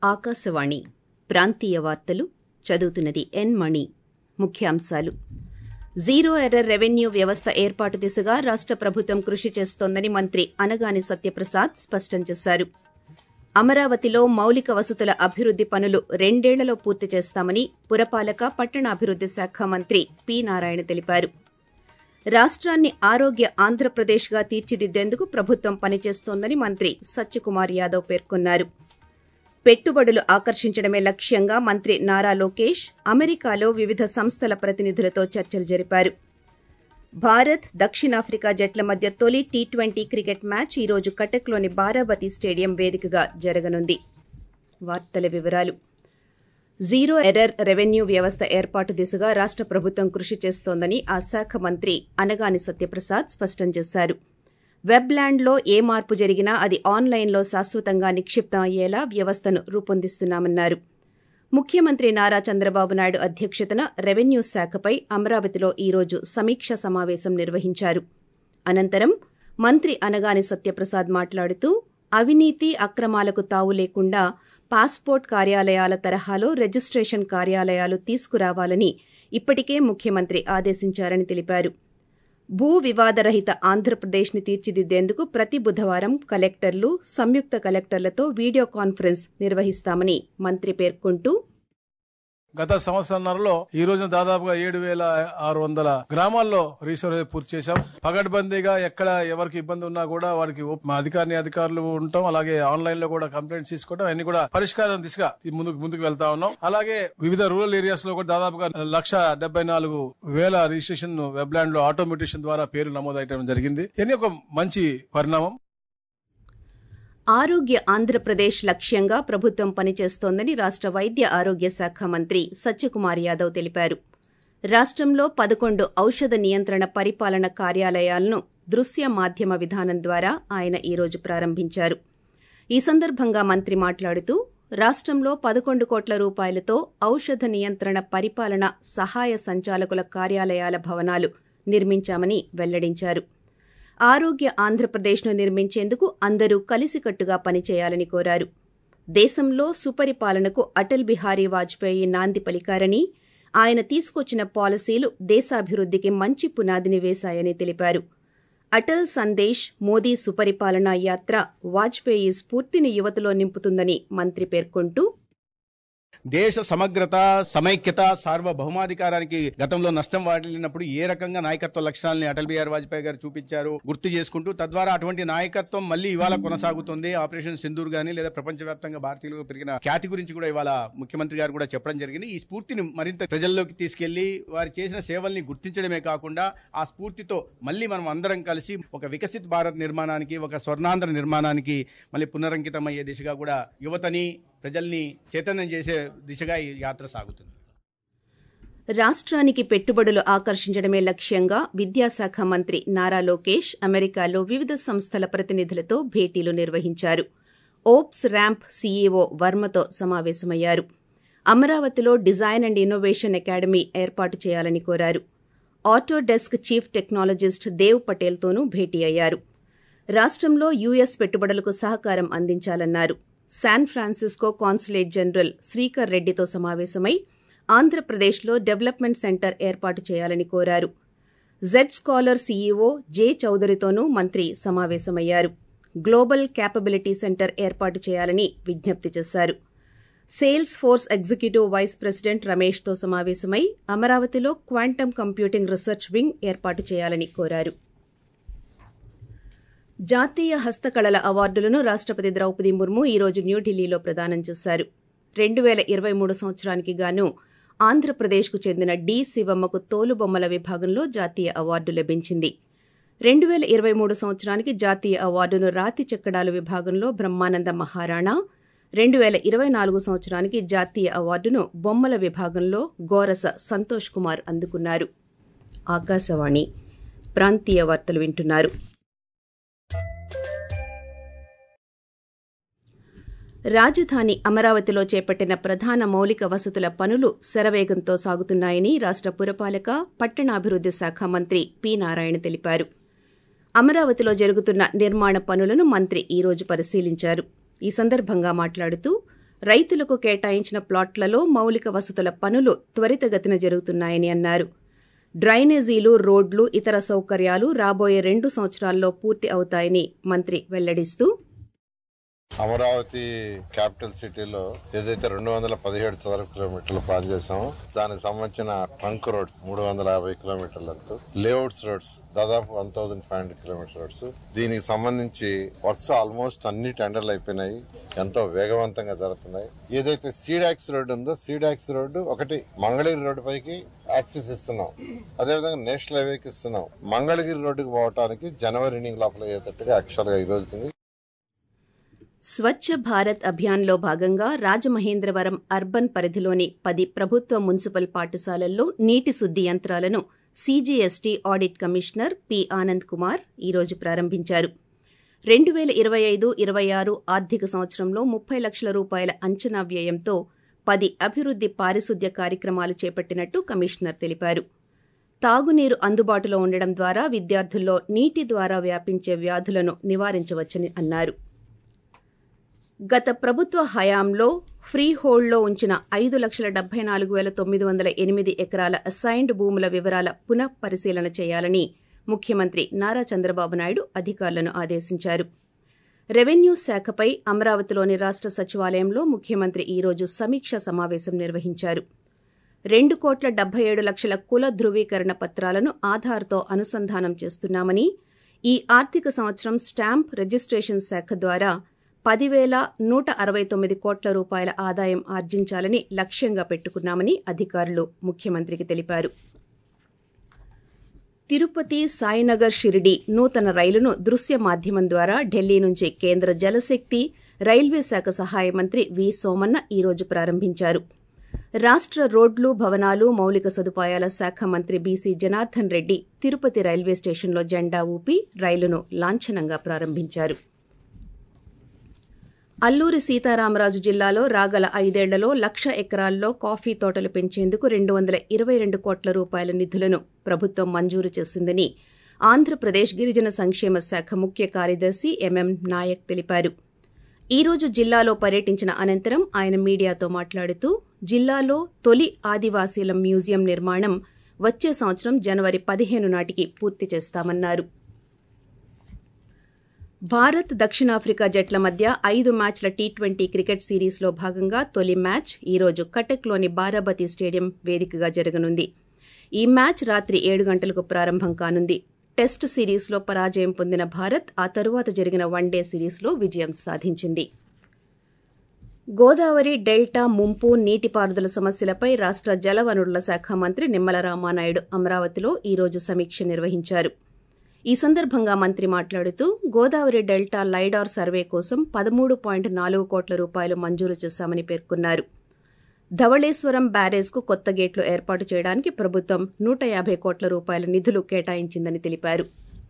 ఆకాశవాణి ప్రాంతీయ వార్తలు చదువుతున్నది ఎన్ మణి ముఖ్యాంశాలు జీరో ఎర్రర్ రెవెన్యూ వ్యవస్థ ఏర్పాటు దిశగా రాష్ట ప్రభుత్వం కృషి చేస్తోందని మంత్రి అనగాని సత్యప్రసాద్ స్పష్టం చేశారు అమరావతిలో మౌలిక వసతుల అభివృద్ది పనులు రెండేళ్లలో పూర్తి చేస్తామని పురపాలక పట్టణాభివృద్ది శాఖ మంత్రి పి నారాయణ తెలిపారు రాష్ట్రాన్ని ఆరోగ్య ఆంధ్రప్రదేశ్గా తీర్చిదిద్దేందుకు ప్రభుత్వం పనిచేస్తోందని మంత్రి సత్యకుమార్ యాదవ్ పేర్కొన్నారు పెట్టుబడులు ఆకర్షించడమే లక్ష్యంగా మంత్రి నారా లోకేష్ అమెరికాలో వివిధ సంస్థల ప్రతినిధులతో చర్చలు జరిపారు భారత్ దక్షిణాఫ్రికా జట్ల మధ్య తొలి టీ ట్వంటీ క్రికెట్ మ్యాచ్ ఈ రోజు కటక్లోని బారాబతి స్టేడియం వేదికగా జరగనుంది వార్తల వివరాలు జీరో ఎర్రర్ రెవెన్యూ వ్యవస్థ ఏర్పాటు దిశగా రాష్ట ప్రభుత్వం కృషి చేస్తోందని ఆ శాఖ మంత్రి అనగాని సత్యప్రసాద్ స్పష్టం చేశారు వెబ్ ల్యాండ్లో ఏ మార్పు జరిగినా అది ఆన్లైన్లో శాశ్వతంగా నిక్షిప్తం అయ్యేలా వ్యవస్థను రూపొందిస్తున్నామన్నారు ముఖ్యమంత్రి నారా చంద్రబాబు నాయుడు అధ్యక్షతన రెవెన్యూ శాఖపై అమరావతిలో ఈ రోజు సమీక్ష సమావేశం నిర్వహించారు అనంతరం మంత్రి అనగాని సత్యప్రసాద్ మాట్లాడుతూ అవినీతి అక్రమాలకు తావు లేకుండా పాస్పోర్ట్ కార్యాలయాల తరహాలో రిజిస్ట్రేషన్ కార్యాలయాలు తీసుకురావాలని ఇప్పటికే ముఖ్యమంత్రి ఆదేశించారని తెలిపారు భూ వివాదరహిత ఆంధ్రప్రదేశ్ని తీర్చిదిద్దేందుకు ప్రతి బుధవారం కలెక్టర్లు సంయుక్త కలెక్టర్లతో వీడియో కాన్ఫరెన్స్ నిర్వహిస్తామని మంత్రి పేర్కొంటూ గత సంవత్సరంన్నరలో ఈ రోజున దాదాపుగా ఏడు వేల ఆరు వందల గ్రామాల్లో రీసర్వే పూర్తి చేశాం పగడ్బందీగా ఎక్కడ ఎవరికి ఇబ్బంది ఉన్నా కూడా వారికి మా అధికారిని అధికారులు ఉంటాం అలాగే ఆన్లైన్ లో కూడా కంప్లైంట్స్ తీసుకోవడం అన్ని కూడా పరిష్కారం దిశగా ముందుకు ముందుకు వెళ్తా ఉన్నాం అలాగే వివిధ రూరల్ ఏరియాస్ లో కూడా దాదాపుగా లక్ష డెబ్బై నాలుగు వేల రిజిస్ట్రేషన్ వెబ్లాండ్ లో ఆటోమేటిషన్ ద్వారా పేరు నమోదయటం జరిగింది ఇది ఒక మంచి పరిణామం ఆరోగ్య ఆంధ్రప్రదేశ్ లక్ష్యంగా ప్రభుత్వం పనిచేస్తోందని రాష్ట వైద్య ఆరోగ్య శాఖ మంత్రి సత్యకుమార్ యాదవ్ తెలిపారు రాష్టంలో పదకొండు ఔషధ నియంత్రణ పరిపాలన కార్యాలయాలను దృశ్య మాధ్యమ విధానం ద్వారా ఆయన ఈ రోజు ప్రారంభించారు ఈ సందర్భంగా మంత్రి మాట్లాడుతూ రాష్టంలో పదకొండు కోట్ల రూపాయలతో ఔషధ నియంత్రణ పరిపాలన సహాయ సంచాలకుల కార్యాలయాల భవనాలు నిర్మించామని వెల్లడించారు ఆరోగ్య ఆంధ్రప్రదేశ్ను నిర్మించేందుకు అందరూ కలిసికట్టుగా పనిచేయాలని కోరారు దేశంలో సుపరిపాలనకు అటల్ బిహారీ వాజ్పేయి నాంది పలికారని ఆయన తీసుకొచ్చిన పాలసీలు దేశాభివృద్ధికి మంచి పునాదిని వేశాయని తెలిపారు అటల్ సందేశ్ మోదీ సుపరిపాలన యాత్ర వాజ్పేయి స్ఫూర్తిని యువతలో నింపుతుందని మంత్రి పేర్కొంటూ దేశ సమగ్రత సమైక్యత సార్వభౌమాధికారానికి గతంలో నష్టం వాటిల్లినప్పుడు ఏ రకంగా నాయకత్వ లక్షణాలని అటల్ బిహారీ వాజ్పేయి గారు చూపించారు గుర్తు చేసుకుంటూ తద్వారా అటువంటి నాయకత్వం మళ్ళీ ఇవాళ కొనసాగుతుంది ఆపరేషన్ సింధూర్ గానీ లేదా ప్రపంచవ్యాప్తంగా భారతీయులకు పెరిగిన ఖ్యాతి గురించి కూడా ఇవాళ ముఖ్యమంత్రి గారు కూడా చెప్పడం జరిగింది ఈ స్ఫూర్తిని మరింత ప్రజల్లోకి తీసుకెళ్లి వారు చేసిన సేవల్ని గుర్తించడమే కాకుండా ఆ స్ఫూర్తితో మళ్ళీ మనం అందరం కలిసి ఒక వికసిత్ భారత్ నిర్మాణానికి ఒక స్వర్ణాంధ్ర నిర్మాణానికి మళ్ళీ పునరంకితం అయ్యే దిశగా కూడా యువతని ప్రజల్ని చైతన్యం చేసే దిశగా ఈ యాత్ర సాగుతుంది రాష్ట్రానికి పెట్టుబడులు ఆకర్షించడమే లక్ష్యంగా విద్యాశాఖ మంత్రి నారా లోకేష్ అమెరికాలో వివిధ సంస్థల ప్రతినిధులతో భేటీలు నిర్వహించారు ఓప్స్ ర్యాంప్ సీఈఓ వర్మతో సమావేశమయ్యారు అమరావతిలో డిజైన్ అండ్ ఇన్నోవేషన్ అకాడమీ ఏర్పాటు చేయాలని కోరారు ఆటోడెస్క్ చీఫ్ టెక్నాలజిస్ట్ దేవ్ పటేల్తోనూ భేటీ అయ్యారు రాష్టంలో యూఎస్ పెట్టుబడులకు సహకారం అందించాలన్నారు San Francisco consulate general Srikar రెడ్డితో సమావేశమై ఆంధ్రప్రదేశ్లో డెవలప్మెంట్ సెంటర్ ఏర్పాటు చేయాలని కోరారు జెడ్ స్కాలర్ సీఈఓ జే చౌదరితోనూ మంత్రి సమావేశమయ్యారు గ్లోబల్ క్యాపబిలిటీ సెంటర్ ఏర్పాటు చేయాలని విజ్ఞప్తి చేశారు Salesforce executive vice president రమేష్తో సమావేశమై అమరావతిలో క్వాంటమ్ కంప్యూటింగ్ రీసెర్చ్ వింగ్ ఏర్పాటు చేయాలని కోరారు జాతీయ హస్తకళల అవార్డులను రాష్టపతి ద్రౌపది ముర్ము ఈ రోజు న్యూఢిల్లీలో ప్రదానం చేశారు రెండు వేల ఇరవై మూడు సంవత్సరానికి గాను ఆంధ్రప్రదేశ్కు చెందిన డి శివమ్మకు తోలుబొమ్మల విభాగంలో జాతీయ అవార్డు లభించింది రెండు వేల ఇరవై మూడు సంవత్సరానికి జాతీయ అవార్డును రాతి చెక్కడాల విభాగంలో బ్రహ్మానంద మహారాణా రెండు వేల ఇరవై నాలుగు సంవత్సరానికి జాతీయ అవార్డును బొమ్మల విభాగంలో గోరస సంతోష్ కుమార్ అందుకున్నారు ఆకాశవాణి ప్రాంతీయ వార్తలు వింటున్నారు రాజధాని అమరావతిలో చేపట్టిన ప్రధాన మౌలిక వసతుల పనులు శరవేగంతో సాగుతున్నాయని రాష్ట పురపాలక పట్టణాభివృద్ది శాఖ మంత్రి పి నారాయణ తెలిపారు అమరావతిలో జరుగుతున్న నిర్మాణ పనులను మంత్రి ఈ రోజు పరిశీలించారు ఈ సందర్భంగా మాట్లాడుతూ రైతులకు కేటాయించిన ప్లాట్లలో మౌలిక వసతుల పనులు త్వరితగతిన జరుగుతున్నాయని అన్నారు డ్రైనేజీలు రోడ్లు ఇతర సౌకర్యాలు రాబోయే రెండు సంవత్సరాల్లో పూర్తి అవుతాయని మంత్రి వెల్లడిస్తూ అమరావతి క్యాపిటల్ సిటీలో ఏదైతే రెండు వందల పదిహేడు చదరపు కిలోమీటర్లు ప్లాన్ చేసామో దానికి సంబంధించిన ట్రంక్ రోడ్ మూడు వందల యాభై కిలోమీటర్ల లెంత్ లేఅవుట్స్ రోడ్స్ దాదాపు one thousand five hundred kilometer roads దీనికి సంబంధించి వర్క్స్ ఆల్మోస్ట్ అన్ని టెండర్లు అయిపోయినాయి ఎంతో వేగవంతంగా జరుగుతున్నాయి ఏదైతే సీడాక్స్ రోడ్ ఉందో సీడాక్స్ రోడ్డు ఒకటి మంగళగిరి రోడ్డు పైకి యాక్సెస్ ఇస్తున్నాం అదేవిధంగా నేషనల్ హైవేకి ఇస్తున్నాం మంగళగిరి రోడ్డుకి పోవడానికి జనవరి ఎండింగ్ లోపల అయ్యేటట్టుగా యాక్చువల్ గా ఈ రోజు స్వచ్ఛ భారత్ అభియాన్లో భాగంగా రాజమహేంద్రవరం అర్బన్ పరిధిలోని పది ప్రభుత్వ మున్సిపల్ పాఠశాలల్లో నీటి శుద్ది యంత్రాలను CGST audit commissioner P Anand Kumar ఈరోజు ప్రారంభించారు రెండు వేల ఇరవై ఐదు ఇరవై ఆరు ఆర్థిక సంవత్సరంలో ముప్పై లక్షల రూపాయల అంచనా వ్యయంతో పది అభివృద్ది పారిశుద్ధ్య కార్యక్రమాలు చేపట్టినట్టు కమిషనర్ తెలిపారు తాగునీరు అందుబాటులో ఉండడం ద్వారా విద్యార్థుల్లో నీటి ద్వారా వ్యాపించే వ్యాధులను నివారించవచ్చని అన్నారు గత ప్రభుత్వ హయాంలో ఫ్రీ హోల్డ్లో ఉంచిన ఐదు లక్షల డెబ్బై నాలుగు వేల తొమ్మిది వందల ఎనిమిది ఎకరాల అసైన్డ్ భూముల వివరాల పునః పరిశీలన చేయాలని ముఖ్యమంత్రి నారా చంద్రబాబు నాయుడు అధికారులను ఆదేశించారు రెవెన్యూ శాఖపై అమరావతిలోని రాష్ట సచివాలయంలో ముఖ్యమంత్రి ఈరోజు సమీక్ష సమావేశం నిర్వహించారు రెండు కోట్ల డెబ్బై ఏడు లక్షల కుల ధృవీకరణ పత్రాలను ఆధార్తో అనుసంధానం చేస్తున్నామని ఈ ఆర్థిక సంవత్సరం స్టాంప్ రిజిస్ట్రేషన్ శాఖ ద్వారా పదివేల నూట అరవై తొమ్మిది కోట్ల రూపాయల ఆదాయం ఆర్జించాలని లక్ష్యంగా పెట్టుకున్నామని అధికారులు ముఖ్యమంత్రికి తెలిపారు తిరుపతి సాయినగర్ షిరిడి నూతన రైలును దృశ్య మాధ్యమం ద్వారా ఢిల్లీ నుంచి కేంద్ర జలశక్తి రైల్వే శాఖ సహాయ మంత్రి వి సోమన్న ఈరోజు ప్రారంభించారు రాష్ట రోడ్లు భవనాలు మౌలిక సదుపాయాల శాఖ మంత్రి బీసీ జనార్దన్ రెడ్డి తిరుపతి రైల్వే స్టేషన్లో జెండా ఊపి రైలును లాంఛనంగా ప్రారంభించారు అల్లూరి సీతారామరాజు జిల్లాలో రాగల ఐదేళ్లలో లక్ష ఎకరాల్లో కాఫీ తోటలు పెంచేందుకు రెండు వందల ఇరవై రెండు కోట్ల రూపాయల నిధులను ప్రభుత్వం మంజూరు చేసిందని ఆంధ్రప్రదేశ్ గిరిజన సంక్షేమ శాఖ ముఖ్య కార్యదర్శి ఎంఎం నాయక్ తెలిపారు ఈ రోజు జిల్లాలో పర్యటించిన అనంతరం ఆయన మీడియాతో మాట్లాడుతూ జిల్లాలో తొలి ఆదివాసీల మ్యూజియం నిర్మాణం వచ్చే సంవత్సరం జనవరి పదిహేను నాటికి పూర్తి చేస్తామన్నారు భారత్ దక్షిణాఫ్రికా జట్ల మధ్య ఐదు మ్యాచ్ల టీ ట్వంటీ క్రికెట్ సిరీస్లో భాగంగా తొలి మ్యాచ్ ఈ రోజు కటక్లోని బారాబతి స్టేడియం వేదికగా జరగనుంది ఈ మ్యాచ్ రాత్రి ఏడు గంటలకు ప్రారంభం కానుంది టెస్ట్ సిరీస్లో పరాజయం పొందిన భారత్ ఆ తరువాత జరిగిన వన్డే సిరీస్లో విజయం సాధించింది గోదావరి డెల్టా ముంపు నీటిపారుదల సమస్యలపై రాష్ట జలవనరుల శాఖ మంత్రి నిమ్మల రామానాయుడు అమరావతిలో ఈ రోజు సమీక్ష నిర్వహించారు ఈ సందర్భంగా మంత్రి మాట్లాడుతూ గోదావరి డెల్టా లైడార్ సర్వే కోసం పదమూడు పాయింట్ నాలుగు కోట్ల రూపాయలు మంజూరు చేశామని పేర్కొన్నారు ధవళేశ్వరం బ్యారేజ్కు కొత్త గేట్లు ఏర్పాటు చేయడానికి ప్రభుత్వం నూట యాభై కోట్ల రూపాయల నిధులు కేటాయించిందని తెలిపారు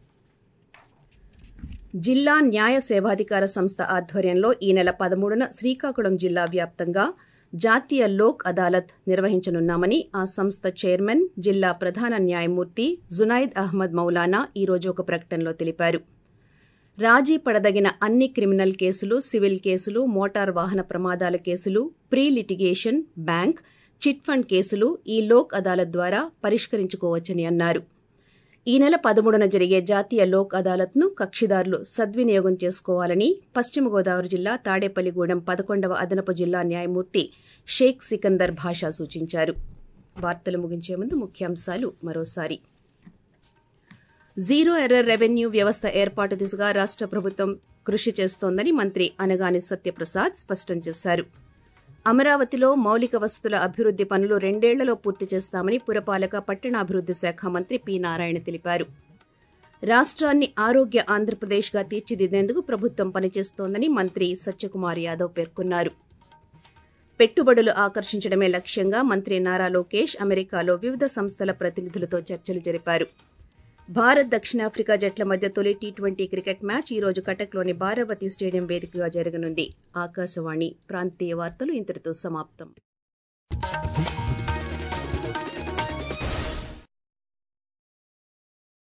జిల్లా న్యాయ సేవాధికార సంస్థ ఆధ్వర్యంలో ఈ నెల పదమూడున శ్రీకాకుళం జిల్లా వ్యాప్తంగా జాతీయ లోక్ అదాలత్ నిర్వహించనున్నామని ఆ సంస్థ చైర్మన్ జిల్లా ప్రధాన న్యాయమూర్తి జునైద్ అహ్మద్ మౌలానా ఈ రోజు ఒక ప్రకటనలో తెలిపారు రాజీ పడదగిన అన్ని క్రిమినల్ కేసులు సివిల్ కేసులు మోటార్ వాహన ప్రమాదాల కేసులు pre litigation bank chit fund కేసులు ఈ లోక్ అదాలత్ ద్వారా పరిష్కరించుకోవచ్చని అన్నారు ఈ నెల పదమూడున జరిగే జాతీయ లోక్ అదాలత్ను కక్షిదారులు సద్వినియోగం చేసుకోవాలని పశ్చిమ గోదావరి జిల్లా తాడేపల్లిగూడెం పదకొండవ అదనపు జిల్లా న్యాయమూర్తి షేక్ సికందర్ భాషా సూచించారు వార్తలు ముగించే ముందు ముఖ్యాంశాలు మరోసారి జీరో ఎర్రర్ రెవెన్యూ వ్యవస్థ ఏర్పాటు దిశగా రాష్ట ప్రభుత్వం కృషి చేస్తోందని మంత్రి అనగాని సత్యప్రసాద్ స్పష్టం చేశారు అమరావతిలో మౌలిక వసతుల అభివృద్ది పనులు రెండేళ్లలో పూర్తి చేస్తామని పురపాలక పట్టణాభివృద్ది శాఖ మంత్రి పి నారాయణ తెలిపారు రాష్ట్రాన్ని ఆరోగ్య ఆంధ్రప్రదేశ్గా తీర్చిదిద్దేందుకు ప్రభుత్వం పనిచేస్తోందని మంత్రి సత్యకుమార్ యాదవ్ పేర్కొన్నారు పెట్టుబడులు ఆకర్షించడమే లక్ష్యంగా మంత్రి నారా లోకేష్ అమెరికాలో వివిధ సంస్థల ప్రతినిధులతో చర్చలు జరిపారు భారత్ దక్షిణాఫ్రికా జట్ల మధ్య తొలి టీ ట్వంటీ క్రికెట్ మ్యాచ్ ఈ రోజు కటక్లోని బారావతి స్టేడియం వేదికగా జరగనుంది ఆకాశవాణి ప్రాంతీయ వార్తలు ఇంతటితో సమాప్తం